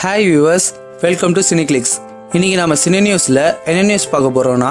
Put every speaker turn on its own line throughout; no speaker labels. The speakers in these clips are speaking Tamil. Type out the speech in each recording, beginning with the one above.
hi viewers welcome to Cineclicks இன்னைக்கு நம்ம சினி நியூஸில் என்ன நியூஸ் பார்க்க போகிறோம்னா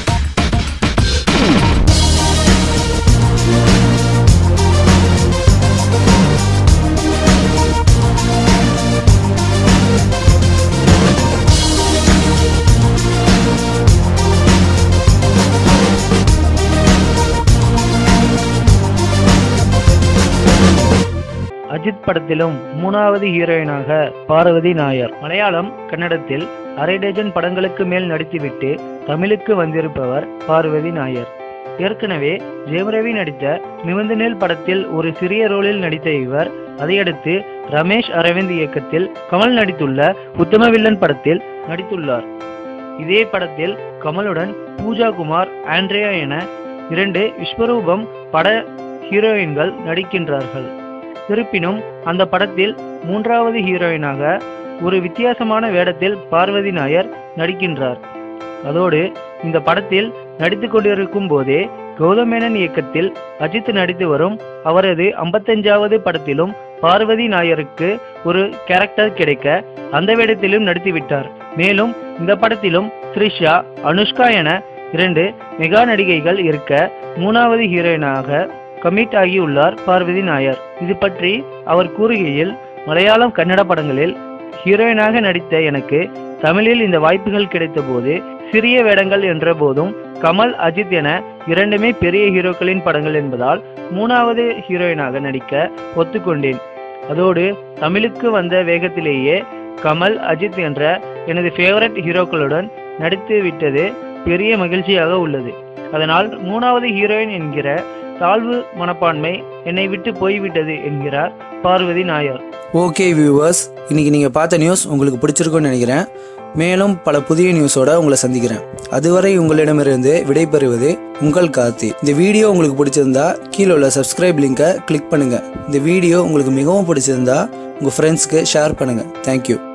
அஜித் படத்திலும் மூணாவது ஹீரோயினாக பார்வதி நாயர் மலையாளம் கன்னடத்தில் அரை டஜன் படங்களுக்கு மேல் நடித்துவிட்டு தமிழுக்கு வந்திருப்பவர் பார்வதி நாயர் ஏற்கனவே ஜெயம் ரவி நடித்த நிமிர்ந்து நெல் படத்தில் ஒரு சிறிய ரோலில் நடித்த இவர் அதையடுத்து ரமேஷ் அரவிந்த் இயக்கத்தில் கமல் நடித்துள்ள உத்தம வில்லன் படத்தில் நடித்துள்ளார் இதே படத்தில் கமலுடன் பூஜா குமார் ஆண்ட்ரியா என இரண்டு விஸ்வரூபம் பட ஹீரோயின்கள் நடிக்கின்றார்கள் இருப்பினும் அந்த படத்தில் மூன்றாவது ஹீரோயினாக ஒரு வித்தியாசமான வேடத்தில் பார்வதி நாயர் நடிக்கின்றார் அதோடு இந்த படத்தில் நடித்து கொண்டிருக்கும் போதே கௌதம் மேனன் இயக்கத்தில் அஜித் நடித்து வரும் அவரது ஐம்பத்தஞ்சாவது படத்திலும் பார்வதி நாயருக்கு ஒரு கேரக்டர் கிடைக்க அந்த வேடத்திலும் நடித்துவிட்டார் மேலும் இந்த படத்திலும் த்ரிஷா அனுஷ்கா என இரண்டு மெகா நடிகைகள் இருக்க மூணாவது ஹீரோயினாக கமிட் ஆகியுள்ளார் பார்வதி நாயர் இது பற்றி அவர் கூறுகையில் மலையாளம் கன்னட படங்களில் ஹீரோயினாக நடித்த எனக்கு தமிழில் இந்த வாய்ப்புகள் கிடைத்தபோது சிறிய வேடங்கள் என்ற போதும் கமல் அஜித் என இரண்டுமே பெரிய ஹீரோக்களின் படங்கள் என்பதால் மூணாவது ஹீரோயினாக நடிக்க ஒத்துக்கொண்டேன் அதோடு தமிழுக்கு வந்த வேகத்திலேயே கமல் அஜித் என்ற எனது ஃபேவரட் ஹீரோக்களுடன் நடித்து விட்டது பெரிய மகிழ்ச்சியாக உள்ளது அதனால் மூணாவது ஹீரோயின் என்கிற தாழ்வு மனப்பான்மை என்னை விட்டு போய்விட்டது என்கிறார் பார்வதி நாயர்
ஓகே வியூவர்ஸ் இன்னைக்கு நீங்கள் பார்த்த நியூஸ் உங்களுக்கு பிடிச்சிருக்கும்னு நினைக்கிறேன் மேலும் பல புதிய நியூஸோட உங்களை சந்திக்கிறேன் அதுவரை உங்களிடமிருந்து விடைபெறுவது உங்கள் கார்த்தி இந்த வீடியோ உங்களுக்கு பிடிச்சிருந்தா கீழே உள்ள சப்ஸ்கிரைப் லிங்கை கிளிக் பண்ணுங்க இந்த வீடியோ உங்களுக்கு மிகவும் பிடிச்சிருந்தா உங்கள் ஃப்ரெண்ட்ஸ்க்கு ஷேர் பண்ணுங்க தேங்க்யூ